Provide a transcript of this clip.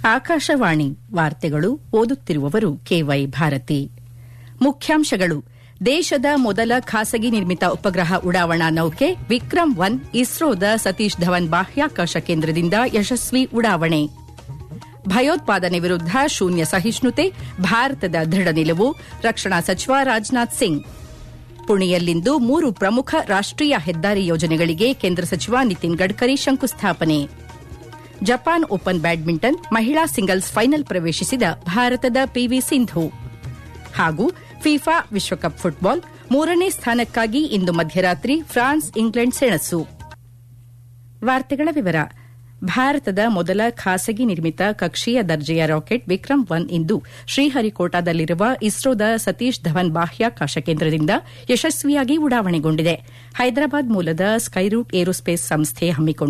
ಆಕಾಶವಾಣಿ ವಾರ್ತೆಗಳು ಓದುತ್ತಿರುವವರು ಕೆವೈ ಭಾರತಿ ಮುಖ್ಯಾಂಶಗಳು ದೇಶದ ಮೊದಲ ಖಾಸಗಿ ನಿರ್ಮಿತ ಉಪಗ್ರಹ ಉಡಾವಣಾ ನೌಕೆ ವಿಕ್ರಮ್ ಒನ್ ಇಸ್ರೋದ ಸತೀಶ್ ಧವನ್ ಬಾಹ್ಯಾಕಾಶ ಕೇಂದ್ರದಿಂದ ಯಶಸ್ವಿ ಉಡಾವಣೆ ಭಯೋತ್ಪಾದನೆ ವಿರುದ್ದ ಶೂನ್ಯ ಸಹಿಷ್ಣುತೆ ಭಾರತದ ದೃಢ ನಿಲುವು ರಕ್ಷಣಾ ಸಚಿವ ರಾಜನಾಥ್ ಸಿಂಗ್ ಪುಣೆಯಲ್ಲಿಂದು ಮೂರು ಪ್ರಮುಖ ರಾಷ್ಟೀಯ ಹೆದ್ದಾರಿ ಯೋಜನೆಗಳಿಗೆ ಕೇಂದ್ರ ಸಚಿವ ನಿತಿನ್ ಗಡ್ಕರಿ ಶಂಕುಸ್ಥಾಪನೆ ಜಪಾನ್ ಓಪನ್ ಬ್ಯಾಡ್ಮಿಂಟನ್ ಮಹಿಳಾ ಸಿಂಗಲ್ಸ್ ಫೈನಲ್ ಪ್ರವೇಶಿಸಿದ ಭಾರತದ ಪಿವಿ ಸಿಂಧು ಹಾಗೂ ಫಿಫಾ ವಿಶ್ವಕಪ್ ಫುಟ್ಬಾಲ್ ಮೂರನೇ ಸ್ಥಾನಕ್ಕಾಗಿ ಇಂದು ಮಧ್ಯರಾತ್ರಿ ಫ್ರಾನ್ಸ್ ಇಂಗ್ಲೆಂಡ್ ಸೆಣಸು ವಾರ್ತೆಗಳ ವಿವರ ಭಾರತದ ಮೊದಲ ಖಾಸಗಿ ನಿರ್ಮಿತ ಕಕ್ಷೀಯ ದರ್ಜೆಯ ರಾಕೆಟ್ ವಿಕ್ರಮ್ ಒನ್ ಇಂದು ಶ್ರೀಹರಿಕೋಟಾದಲ್ಲಿರುವ ಇಸ್ರೋದ ಸತೀಶ್ ಧವನ್ ಬಾಹ್ಯಾಕಾಶ ಕೇಂದ್ರದಿಂದ ಯಶಸ್ವಿಯಾಗಿ ಉಡಾವಣೆಗೊಂಡಿದೆ ಹೈದರಾಬಾದ್ ಮೂಲದ ಸ್ಕೈರೂಟ್ ಏರೋಸ್ಪೇಸ್ ಸಂಸ್ಥೆ ಹಮ್ಮಿಕೊಂಡ